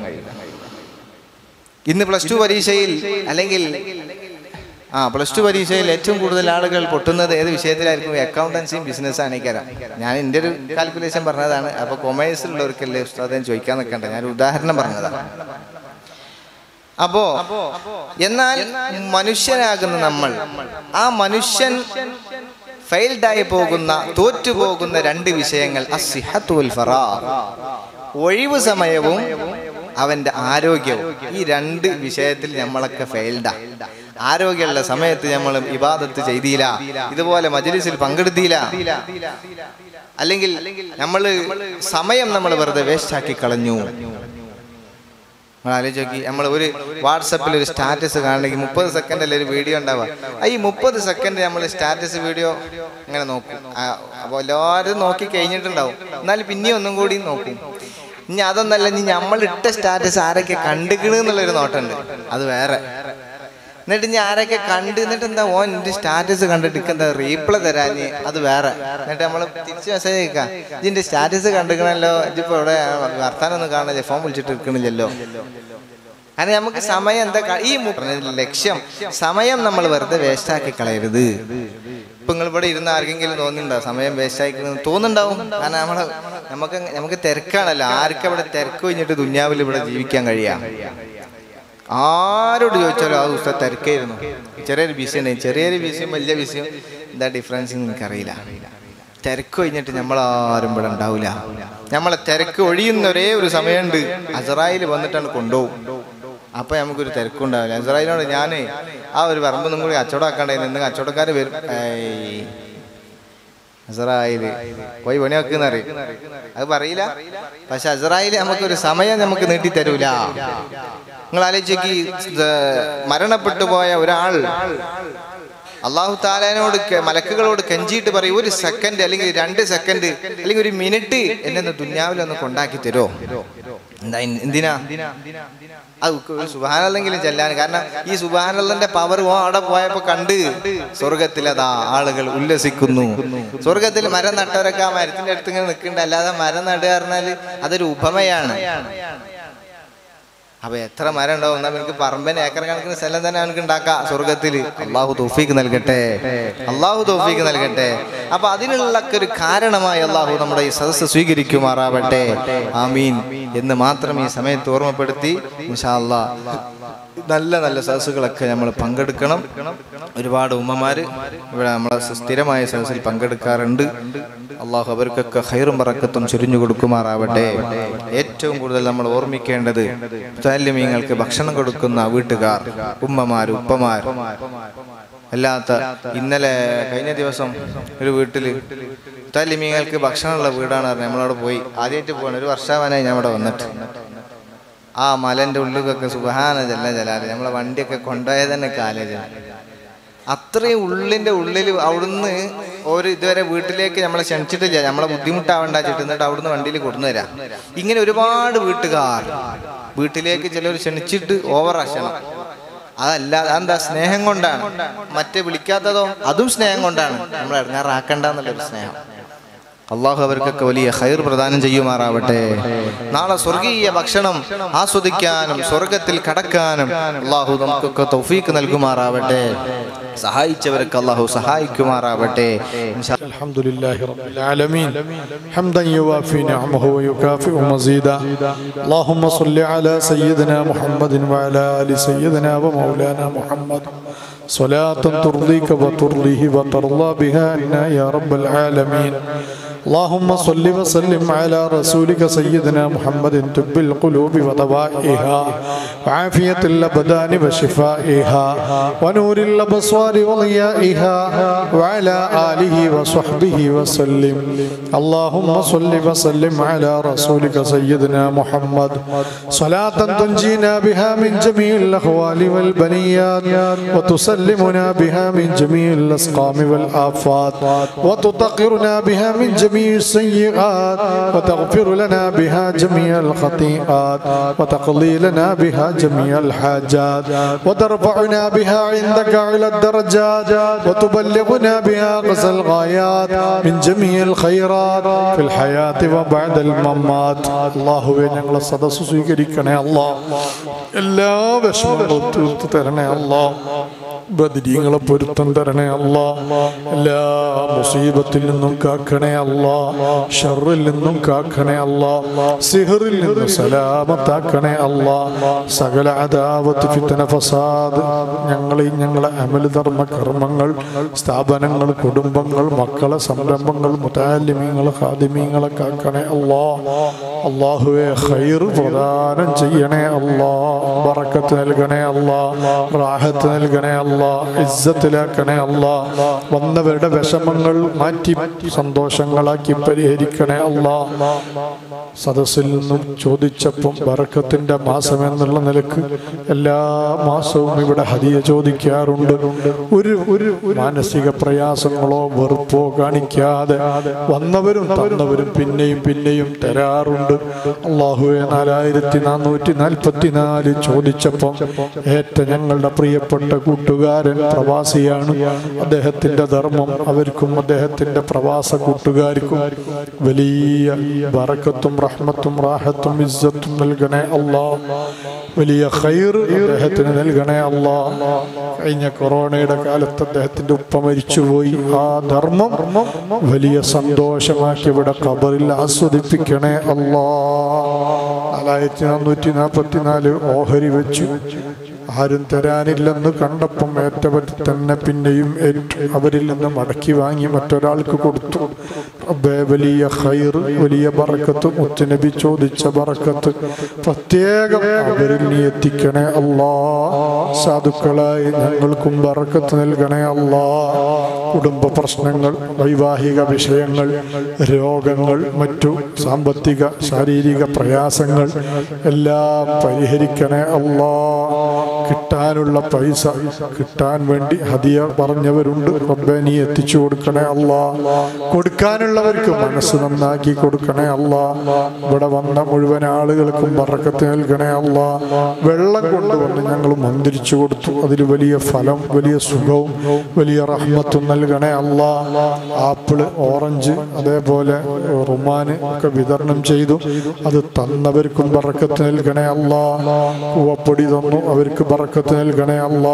ഇന്ന് പ്ലസ് ടു പരീക്ഷയിൽ അല്ലെങ്കിൽ ആ പ്ലസ് ടു പരീക്ഷയിൽ ഏറ്റവും കൂടുതൽ ആളുകൾ പൊട്ടുന്നത് ഏത് വിഷയത്തിലായിരിക്കും അക്കൗണ്ടൻസിയും ബിസിനസ് ആണ് കരം ഞാൻ എൻ്റെ ഒരു കാൽക്കുലേഷൻ പറഞ്ഞതാണ് അപ്പൊ കൊമേഴ്സിലുള്ളവർക്കല്ലേ ഉസ്താദൻ ചോദിക്കാൻ നിൽക്കണ്ട ഞാൻ ഒരു ഉദാഹരണം പറഞ്ഞതാണ് അപ്പോ എന്നാൽ മനുഷ്യനാകുന്ന നമ്മൾ ആ മനുഷ്യൻ ഫെയിൽഡായി പോകുന്ന തോറ്റുപോകുന്ന രണ്ട് വിഷയങ്ങൾ അസ്സിഹത്തു വൽ ഫറാ ഒഴിവ് സമയവും അവന്റെ ആരോഗ്യവും ഈ രണ്ട് വിഷയത്തിൽ നമ്മളൊക്കെ ഫെയിൽഡാ ആരോഗ്യമുള്ള സമയത്ത് നമ്മൾ ഇബാദത്ത് ചെയ്തില്ല ഇതുപോലെ മജ്ലിസിൽ പങ്കെടുത്തില്ല അല്ലെങ്കിൽ നമ്മൾ സമയം നമ്മൾ വെറുതെ വേസ്റ്റ് ആക്കി കളഞ്ഞു നമ്മൾ ആലോചിച്ച് നോക്കി നമ്മൾ ഒരു വാട്സപ്പിൽ ഒരു സ്റ്റാറ്റസ് കാണണമെങ്കിൽ മുപ്പത് സെക്കൻഡ് അല്ലേ ഒരു വീഡിയോ ഉണ്ടാവുക ആ ഈ മുപ്പത് സെക്കൻഡ് നമ്മൾ സ്റ്റാറ്റസ് വീഡിയോ ഇങ്ങനെ നോക്കും അപ്പോൾ എല്ലാവരും നോക്കി കഴിഞ്ഞിട്ടുണ്ടാവും എന്നാൽ പിന്നെയും ഒന്നും കൂടി നോക്കും ഇനി അതൊന്നല്ല ഇനി നമ്മൾ ഇട്ട സ്റ്റാറ്റസ് ആരൊക്കെ കണ്ടുക്കണ് എന്നുള്ളൊരു നോട്ടുണ്ട് അത് വേറെ എന്നിട്ട് ഞാൻ ആരൊക്കെ കണ്ട് എന്നിട്ട് എന്താ ഓൻ എന്റെ സ്റ്റാറ്റസ് കണ്ടിട്ട് ഇക്ക് എന്താ റീപ്ലൈ തരാന് അത് വേറെ എന്നിട്ട് നമ്മൾ തിരിച്ച് മെസ്സേജ് അയക്കാം ഇതിന്റെ സ്റ്റാറ്റസ് കണ്ടിക്കണല്ലോ ഇതിപ്പോ ഇവിടെ വർത്താനം ഒന്നും കാണില്ല ഫോൺ വിളിച്ചിട്ട് എടുക്കണില്ലല്ലോ കാരണം നമുക്ക് സമയം എന്താ ക- ഈ മു- പറഞ്ഞതിൽ ലക്ഷ്യം സമയം നമ്മൾ വെറുതെ വേസ്റ്റ് ആക്കി കളയരുത് ഇപ്പൊ നിങ്ങൾ ഇവിടെ ഇരുന്ന് ആർക്കെങ്കിലും തോന്നുന്നുണ്ടോ സമയം വേസ്റ്റ് ആയിക്കുന്നത് തോന്നുന്നുണ്ടാവും കാരണം നമ്മളെ നമുക്ക് നമുക്ക് തിരക്കാണല്ലോ ആർക്കും അവിടെ തിരക്ക് കഴിഞ്ഞിട്ട് ദുന്യാവിൽ ഇവിടെ ജീവിക്കാൻ കഴിയാം ആരോട് ചോദിച്ചാലും ആ ദിവസം തിരക്കായിരുന്നു ചെറിയൊരു ബിസി ഉണ്ടായി ചെറിയൊരു ബിസിയും വലിയ ബിസിയും എന്താ ഡിഫറൻസ് എനിക്കറിയില്ല തിരക്ക് കഴിഞ്ഞിട്ട് നമ്മളാരും ഇവിടെ ഉണ്ടാവില്ല നമ്മളെ തിരക്ക് ഒഴിയുന്ന ഒരേ ഒരു സമയമുണ്ട് അസറായിൽ വന്നിട്ടാണ് കൊണ്ടുപോകും അപ്പൊ നമുക്കൊരു തിരക്കുണ്ടാവില്ല അസറായിനോട് ഞാൻ ആ ഒരു പറമ്പൊന്നും കൂടി കച്ചവടമാക്കണ്ടായിരുന്നു ഇന്ന് കച്ചവടക്കാർ വരും ഏയ്. അസറായില് പോയി പണി വെക്കുന്ന അറിയും അത് പറയില്ല പക്ഷെ അസറായില് നമുക്കൊരു സമയം നമുക്ക് നീട്ടി തരൂല നിങ്ങൾ ആലോചിക്ക് മരണപ്പെട്ടു പോയ ഒരാൾ അള്ളാഹു താലാനോട് കെ- മലക്കുകളോട് കെഞ്ചിയിട്ട് പറയും ഒരു സെക്കൻഡ് അല്ലെങ്കിൽ രണ്ട് സെക്കൻഡ് അല്ലെങ്കിൽ ഒരു മിനിറ്റ് എന്നെ ഒന്ന് ദുന്യാവിലൊന്ന് കൊണ്ടാക്കി തരോ എന്താ ഇൻ- എന്തിനാ അത് സുബാനല്ലെങ്കിലും ചെല്ലാൻ കാരണം ഈ സുബാനല്ലന്റെ പവർ ഓ അവിടെ പോയപ്പോ കണ്ട് സ്വർഗത്തിൽ അതാ ആളുകൾ ഉല്ലസിക്കുന്നു സ്വർഗത്തിൽ മരം നട്ടവരൊക്കെ ആ മരത്തിന്റെ അടുത്ത് ഇങ്ങനെ നിൽക്കുന്നുണ്ട് അല്ലാതെ മരം നടുക പറഞ്ഞാല് അതൊരു ഉപമയാണ് അപ്പൊ എത്ര മരം ഉണ്ടാവും എന്നാ എനിക്ക് പറമ്പന് ഏക്കർ കണക്കിന് സ്ഥലം തന്നെ അവനക്ക് ഉണ്ടാക്കാം സ്വർഗത്തില് അള്ളാഹു തോഫീക്ക് നൽകട്ടെ അള്ളാഹു തോഫീക്ക് നൽകട്ടെ അപ്പൊ അതിനുള്ള ഒരു കാരണമായി അള്ളാഹു നമ്മുടെ ഈ സദസ്സ് സ്വീകരിക്കുമാറാവട്ടെ ആമീൻ എന്ന് മാത്രം ഈ സമയത്ത് ഓർമ്മപ്പെടുത്തി ഇൻഷാ അല്ലാ നല്ല നല്ല സദസ്സുകളൊക്കെ നമ്മൾ പങ്കെടുക്കണം ഒരുപാട് ഉമ്മമാര് ഇവിടെ നമ്മളെ സ്ഥിരമായ സദസ്സിൽ പങ്കെടുക്കാറുണ്ട് അള്ളാഹു അവർക്കൊക്കെ ഹൈറും പറക്കത്തും ചൊരിഞ്ഞു കൊടുക്കുമാറാവട്ടെ ഏറ്റവും കൂടുതൽ നമ്മൾ ഓർമ്മിക്കേണ്ടത് താല്യമീങ്ങൾക്ക് ഭക്ഷണം കൊടുക്കുന്ന വീട്ടുകാർ ഉമ്മമാർ ഉപ്പമാർ അല്ലാത്ത ഇന്നലെ കഴിഞ്ഞ ദിവസം ഒരു വീട്ടില് താല്യമീങ്ങൾക്ക് ഭക്ഷണമുള്ള വീടാണ് പറഞ്ഞത് നമ്മളവിടെ പോയി ആദ്യമായിട്ട് പോകണം ഒരു വർഷാവാനായി ഞാൻ ഇവിടെ വന്നിട്ട് ആ മലന്റെ ഉള്ളിലൊക്കെ സുബഹാന ജല്ല ജലാല് നമ്മളെ വണ്ടിയൊക്കെ കൊണ്ടുപോയത് തന്നെ കാലേജ് അത്രയും ഉള്ളിന്റെ ഉള്ളിൽ അവിടുന്ന് ഒരു ഇതുവരെ വീട്ടിലേക്ക് നമ്മളെ ക്ഷണിച്ചിട്ടില്ല നമ്മളെ ബുദ്ധിമുട്ടാവണ്ട വെച്ചിട്ട് എന്നിട്ട് അവിടുന്ന് വണ്ടിയിൽ കൊണ്ടുവരാം ഇങ്ങനെ ഒരുപാട് വീട്ടുകാർ വീട്ടിലേക്ക് ചിലർ ക്ഷണിച്ചിട്ട് ഓവർ അക്ഷണം അതല്ല അതെന്താ സ്നേഹം കൊണ്ടാണ് മറ്റേ വിളിക്കാത്തതോ അതും സ്നേഹം കൊണ്ടാണ് നമ്മൾ ഇടങ്ങാറാക്കണ്ട എന്നുള്ളൊരു സ്നേഹം അള്ളാഹു അവർക്കൊക്കെ വലിയ ഹൈർ പ്രദാനം ചെയ്യുമാറാവട്ടെ നാളെ സ്വർഗീയ ഭക്ഷണം ആസ്വദിക്കാനും സ്വർഗത്തിൽ കടക്കാനും അള്ളാഹു നമുക്കൊക്കെ തൗഫീക്ക് നൽകുമാറാവട്ടെ സഹായിച്ചവർക്ക് അള്ളാഹു സഹായിക്കുമാറാവട്ടെ ഇൻഷാ الحمد لله رب العالمين حمدا يوافي نعمه ويكافئ مزيدا اللهم صل على سيدنا محمد وعلى ال سيدنا ومولانا محمد صلاة ترضيك وترضيه وترضى بها عنا يا رب العالمين اللهم صل وسلم على رسولك سيدنا محمد طب القلوب ودوائها وعافية الأبدان وشفائها ونور الأبصار وضيائها وعلى آله وصحبه وسلم اللهم صل وسلم على رسولك سيدنا محمد صلاة تنجينا بها من جميع الأخوال والبنيات وتسلمنا بها من جميع الأسقام والآفات وتطهرنا بها من جميع السيئات وتغفر لنا بها جميع الخطيئات وتقضي لنا بها جميع الحاجات وترفعنا بها عندك على الدرجات وتبلغنا بها قصى الغايات من جميع الخيرات في الحياة وبعد الممات الله ഞങ്ങളെ സദസ്സ് സ്വീകരിക്കണേ അല്ലാ എല്ലാ വിഷമങ്ങളും തീർത്തു തരണേ അല്ലാ ബദരീങ്ങളെ പൊരുത്തം തരണേ അല്ലാ എല്ലാ മുസീബത്തിൽ നിന്നും കാക്കണേ അല്ലാ ഷറിൽ നിന്നും കാക്കണേ അല്ലാ സിഹറിൽ നിന്നും സലാമത്താക്കണേ അല്ലാ സകല അദാവത്ത് ഫിത്തന ഫസാദ് ഞങ്ങളെയും ഞങ്ങളെ അമല് ധർമ്മ കർമ്മങ്ങൾ സ്ഥാപനങ്ങൾ കുടുംബങ്ങൾ മക്കളെ സംരംഭങ്ങൾ മുതാലിമീങ്ങൾ ഖാദിമീങ്ങളെ കാക്കണേ അല്ലാ അള്ളാഹുവെ ഖൈർ പ്രദാനം ചെയ്യണേ അല്ലാ ബറക്കത്ത് നൽകണേ അല്ലാ റാഹത്ത് നൽകണേ അല്ലാ അല്ലാ ഇസ്സത്തിലാക്കണേ അല്ലാ വന്നവരുടെ വിഷമങ്ങൾ മാറ്റി സന്തോഷങ്ങളാക്കി പരിഹരിക്കണേ അല്ലാ സദസ്സിൽ നിന്നും ചോദിച്ചപ്പം ബറക്കത്തിന്റെ മാസം എന്നുള്ള നിലക്ക് എല്ലാ മാസവും ഇവിടെ ഹദിയ ചോദിക്കാറുണ്ട് ഒരു ഒരു മാനസിക പ്രയാസങ്ങളോ വെറുപ്പോ കാണിക്കാതെ വന്നവരും തന്നവരും പിന്നെയും പിന്നെയും തരാറുണ്ട് അള്ളാഹുവെ നാലായിരത്തി നാനൂറ്റി നാൽപ്പത്തി നാല് ചോദിച്ചപ്പം ഏറ്റ ഞങ്ങളുടെ പ്രിയപ്പെട്ട കൂട്ടുകാരൻ പ്രവാസിയാണ് അദ്ദേഹത്തിന്റെ ധർമ്മം അവർക്കും അദ്ദേഹത്തിന്റെ പ്രവാസ കൂട്ടുകാർക്കും വലിയ ബറക്കത്തും റഹ്മത്തും റാഹത്തും ഇസ്സത്തും നൽകണേ അല്ലാ വലിയ ഖൈർ അദ്ദേഹത്തിന് നൽകണേ അല്ലാ കഴിഞ്ഞ കൊറോണയുടെ കാലത്ത് അദ്ദേഹത്തിന്റെ ഉപ്പ മരിച്ചുപോയി ആ ധർമ്മം വലിയ സന്തോഷമാക്കി ഇവിടെ ഖബറിൽ ആസ്വദിപ്പിക്കണേ അല്ലാ നാലായിരത്തി നാനൂറ്റി നാൽപ്പത്തി നാല് ഓഹരി വെച്ചു ആരും തരാനില്ലെന്ന് കണ്ടപ്പം ഏറ്റവരിൽ തന്നെ പിന്നെയും ഏറ്റു അവരിൽ നിന്ന് മടക്കി വാങ്ങി മറ്റൊരാൾക്ക് കൊടുത്തു റബ്ബേ വലിയ ഖൈർ വലിയ ബറക്കത്ത് മുത്തുനബി ചോദിച്ച ബറക്കത്ത് പ്രത്യേകം അവരിൽ നീ എത്തിക്കണേ അല്ലാ സാധുക്കളായി ഞങ്ങൾക്കും ബറക്കത്ത് നൽകണേ അല്ലാ കുടുംബ പ്രശ്നങ്ങൾ വൈവാഹിക വിഷയങ്ങൾ രോഗങ്ങൾ മറ്റു സാമ്പത്തിക ശാരീരിക പ്രയാസങ്ങൾ എല്ലാം പരിഹരിക്കണേ അല്ലാ കിട്ടാനുള്ള പൈസ കിട്ടാൻ വേണ്ടി ഹദിയ പറഞ്ഞവരുണ്ട് റബ്ബെ നീ എത്തിച്ചു കൊടുക്കണേ അല്ലാ കൊടുക്കാനുള്ളവർക്ക് മനസ്സ് നന്നാക്കി കൊടുക്കണേ അല്ലാ ഇവിടെ വന്ന മുഴുവൻ ആളുകൾക്കും പറക്കത്ത് നൽകണേ അല്ലാ വെള്ളം കൊണ്ടുവന്ന് ഞങ്ങൾ മന്ദിരിച്ചു കൊടുത്തു അതിൽ വലിയ ഫലം വലിയ സുഖവും വലിയ റഹ്മത്തും നൽകണേ അല്ലാ ആപ്പിള് ഓറഞ്ച് അതേപോലെ റുമാന് ഒക്കെ വിതരണം ചെയ്തു അത് തന്നവർക്കും പറക്കത്ത് നൽകണേ അല്ലാ പൂവപ്പൊടി തന്നു അവർക്ക് പറക്കത്ത് നൽകണേ അല്ലാ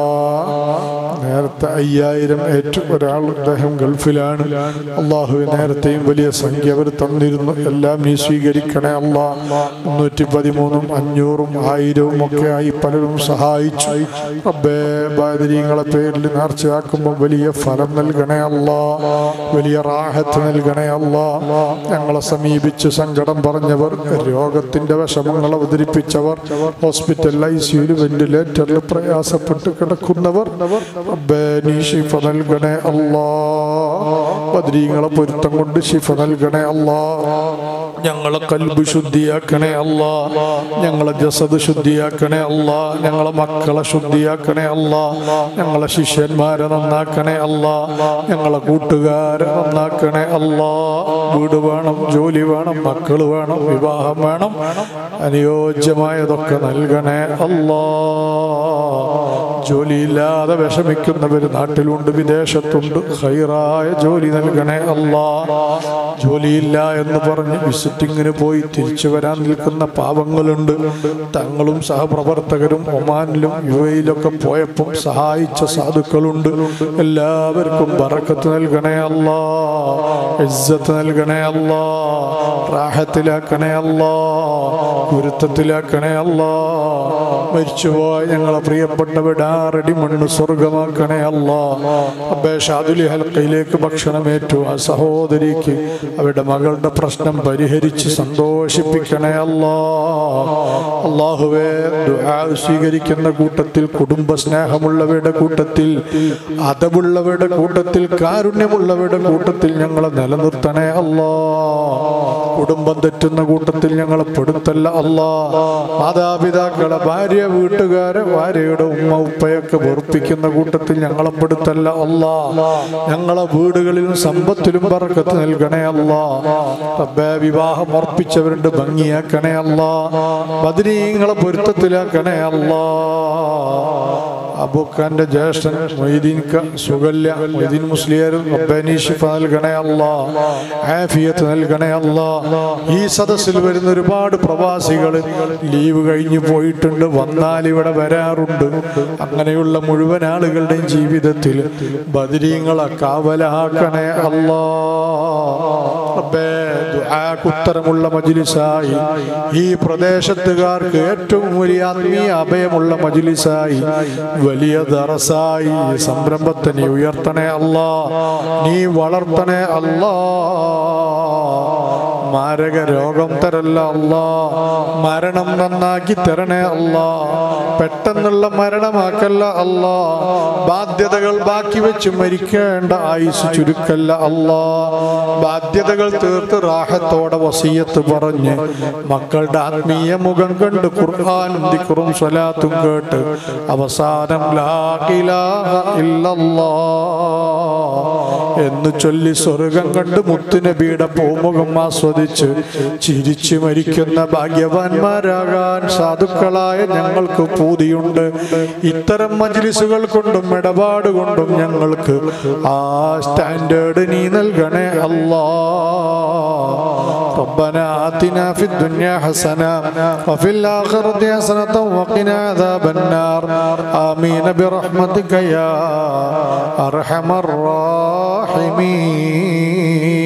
നേരത്തെ അയ്യായിരം ഏറ്റു ഒരാൾ അദ്ദേഹം ഗൾഫിലാണ് അള്ളാഹു നേരത്തെയും വലിയ സംഖ്യ അവർ തന്നിരുന്നു എല്ലാം നീ സ്വീകരിക്കണേ അല്ലാ മുന്നൂറ്റി പതിമൂന്നും അഞ്ഞൂറും ആയിരവും ഒക്കെ ആയി പലരും സഹായിച്ചു റബ്ബേ ബാദരീങ്ങളെ പേരിൽ നേർച്ചയാക്കുമ്പോൾ വലിയ ഫലം നൽകണേ അല്ലാ വലിയ റാഹത്ത് നൽകണേ അല്ലാ ഞങ്ങളെ സമീപിച്ച് സങ്കടം പറഞ്ഞവർ രോഗത്തിന്റെ വിഷമങ്ങൾ അവതരിപ്പിച്ചവർ ഹോസ്പിറ്റൽ ഐ സിയിൽ വെന്റിലേറ്ററിൽ പ്രയാസപ്പെട്ട് കിടക്കുന്നവർ റബ്ബേ നീ ശിഫ നൽകണേ അല്ലാ ബദ്രീങ്ങളെ പൊരുത്തം കൊണ്ട് ശിഫ നൽകണേ അല്ലാ ഞങ്ങളെ കൽബ് ശുദ്ധിയാക്കണേ അല്ലാ ഞങ്ങളെ ജസദ് ശുദ്ധിയാക്കണേ അല്ലാ ഞങ്ങളെ മക്കളെ ശുദ്ധിയാക്കണേ അല്ലാ ഞങ്ങളെ ശിഷ്യന്മാരെ നന്നാക്കണേ അല്ലാ ഞങ്ങളെ കൂട്ടുകാരെ നന്നാക്കണേ അല്ലാ വീട് വേണം ജോലി വേണം മക്കൾ വേണം വിവാഹം വേണം അനുയോജ്യമായതൊക്കെ നൽകണേ അല്ലാ ജോലിയില്ലാതെ വിഷമിക്കുന്നവർ നാട്ടിലുണ്ട് വിദേശത്തുണ്ട് ഹൈറായ ജോലി നൽകണേ അല്ലാ ജോലിയില്ല എന്ന് പറഞ്ഞ് വിസിറ്റിങ്ങിന് പോയി തിരിച്ചു വരാൻ നിൽക്കുന്ന പാവങ്ങളുണ്ട് തങ്ങളും സഹപ്രവർത്തകരും ഒമാനിലും യു എയിലൊക്കെ പോയപ്പം സഹായിച്ച സാധുക്കളുണ്ട് എല്ലാവർക്കും ബറക്കത്ത് നൽകണേ അല്ലാ ഇസ്സത്ത് നൽകണേ അല്ലാ റാഹത്തിലാക്കണേ അല്ലാ ഗുരുത്വത്തിലാക്കണേ അല്ലാ മരിച്ചുപോയ ഞങ്ങളെ പ്രിയപ്പെട്ടവരുടെ ആറടി മണ്ണ് സ്വർഗമാക്കണേ അല്ലാ അബ്ബേഷാദുലി ഹൽക്കയിലേക്ക് ഭക്ഷണമേറ്റു ആ സഹോദരിക്ക് അവരുടെ മകളുടെ പ്രശ്നം പരിഹരിച്ച് സന്തോഷിപ്പിക്കണേ അല്ലാ അള്ളാഹുവേ ദുആ സ്വീകരിക്കുന്ന കൂട്ടത്തിൽ കുടുംബ സ്നേഹമുള്ളവരുടെ കൂട്ടത്തിൽ അതവുള്ളവരുടെ കൂട്ടത്തിൽ കാരുണ്യമുള്ളവരുടെ കൂട്ടത്തിൽ ഞങ്ങളെ നിലനിർത്തണേ അല്ലാ കുടുംബം തെറ്റുന്ന കൂട്ടത്തിൽ ഞങ്ങളെ പെടുത്തല്ല അല്ലാ മാതാപിതാക്കളെ ഭാര്യ വീട്ടുകാരെ ഭാര്യയുടെ ഉമ്മ ഉപ്പയൊക്കെ വെറുപ്പിക്കുന്ന കൂട്ടത്തിൽ ഞങ്ങളെ പെടുത്തല്ല അല്ലാ ഞങ്ങളെ വീടുകളിലും സമ്പത്തിലും പറക്കത്ത് നൽകണേ അല്ലാ റബ്ബേ വിവാഹം ഉറപ്പിച്ചവരുണ്ട് ഭംഗിയാക്കണേ അല്ലാ ബദരീങ്ങളെ പൊരുത്തത്തിലാക്കണേ അല്ലാ അബൂഖാന്റെ ജ്യേഷ്ഠൻ മൊയ്തീൻ ക സുഗല്യ മൊയ്തീൻ മുസ്ലിയർ റബ്ബാനി ഷിഫ നൽകണേ അല്ലാ ആഫിയത്ത് നൽകണേ അല്ലാ ഈ സദസ്സിൽ വരുന്ന ഒരുപാട് പ്രവാസികൾ ലീവ് കഴിഞ്ഞു പോയിട്ടുണ്ട് വന്നാൽ ഇവിടെ വരാറുണ്ട് അങ്ങനെയുള്ള മുഴുവൻ ആളുകളുടെയും ജീവിതത്തിൽ ബദരീങ്ങളെ കാവലാക്കണേ അല്ലാ റബ്ബേ ദുആക്ക് ഉത്തരമുള്ള മജ്ലിസായി ഈ പ്രദേശത്തുകാർക്ക് ഏറ്റവും വലിയ ആത്മീയ അഭയമുള്ള മജ്ലിസായി വലിയ ദറസായി ഈ സംരംഭത്തെ നീ ഉയർത്തണേ അല്ലാ നീ വളർത്തണേ അല്ലാ മാരക രോഗം തരല്ല അല്ലാ മരണം നന്നാക്കി തരണേ അല്ലാ പെട്ടെന്നുള്ള മരണമാക്കല്ല അല്ലാ ബാധ്യതകൾ ബാക്കി വെച്ച് മരിക്കേണ്ട ആയുസ് ചുരുക്കല്ല അല്ലാ ബാധ്യതകൾ തീർത്ത് റാഹത്തോടെ വസീയത്ത് പറഞ്ഞ് മക്കളുടെ ആത്മീയ മുഖം കണ്ട് ഖുർആാനും ദിക്റും സ്വലാത്തും കേട്ട് അവസാനം ലാ ഇലാഹ ഇല്ലല്ലാ എന്ന് ചൊല്ലി സ്വർഗം കണ്ട് മുത്തുനബിയുടെ പൂമുഖം ആസ്വദിച്ച് ചിരിച്ചു മരിക്കുന്ന ഭാഗ്യവാന്മാരാകാൻ സാധുക്കളായ ഞങ്ങൾക്ക് പൂതിയുണ്ട് ഇത്തരം മജ്ലിസുകൾ കൊണ്ടും ഇടപാട് കൊണ്ടും ഞങ്ങൾക്ക് ആ സ്റ്റാൻഡേർഡ് നീ നൽകണേ അല്ലാ ربنا آتنا في الدنيا حسنة وفي الآخرة حسنة وقنا عذاب النار آمين برحمتك يا أرحم الراحمين